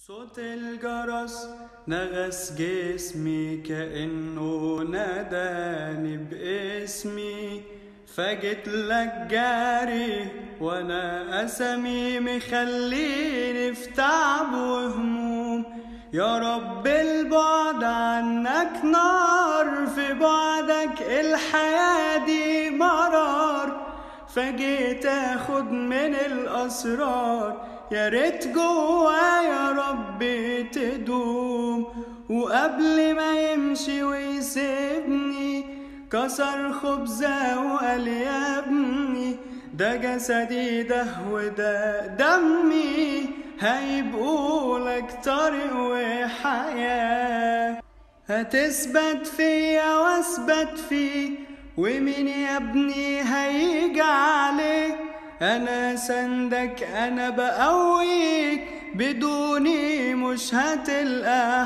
صوت الجرس نغس جسمي كأنه ناداني باسمي فجيت لك جاري وانا اسمي مخليني في تعب وهموم يا رب البعد عنك نار في بعدك الحياة دي مرار فجيت اخد من الاسرار يا ريت جوايا ربي تدوم وقبل ما يمشي ويسيبني كسر خبزة وقال يا ابني ده جسدي ده وده دمي هيبقوا لك طريق وحياة هتثبت فيا واثبت فيه ومين يا ابني هيجي عليك انا سندك انا بقويك بدوني مش هتلقى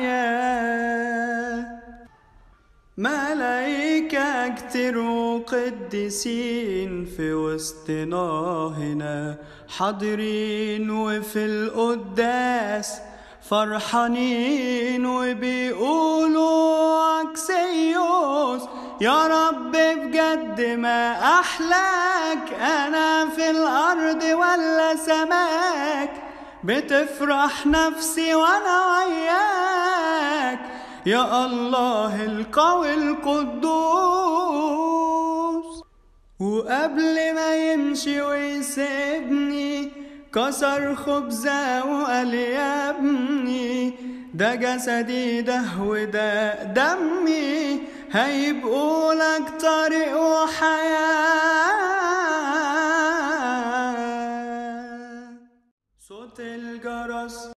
حياه ملايكة كتير وقديسين في وسطنا هنا حاضرين وفي القداس فرحانين وبيقولوا أكسيوس يا رب بجد ما أحلاك أنا في الأرض ولا سماك بتفرح نفسي وأنا وياك يا الله القوي القدوس وقبل ما يمشي ويسيبني كسر خبزة وقال يا ابني ده جسدي ده وده دمي هيبقوا لك طريق وحياة صوت الجرس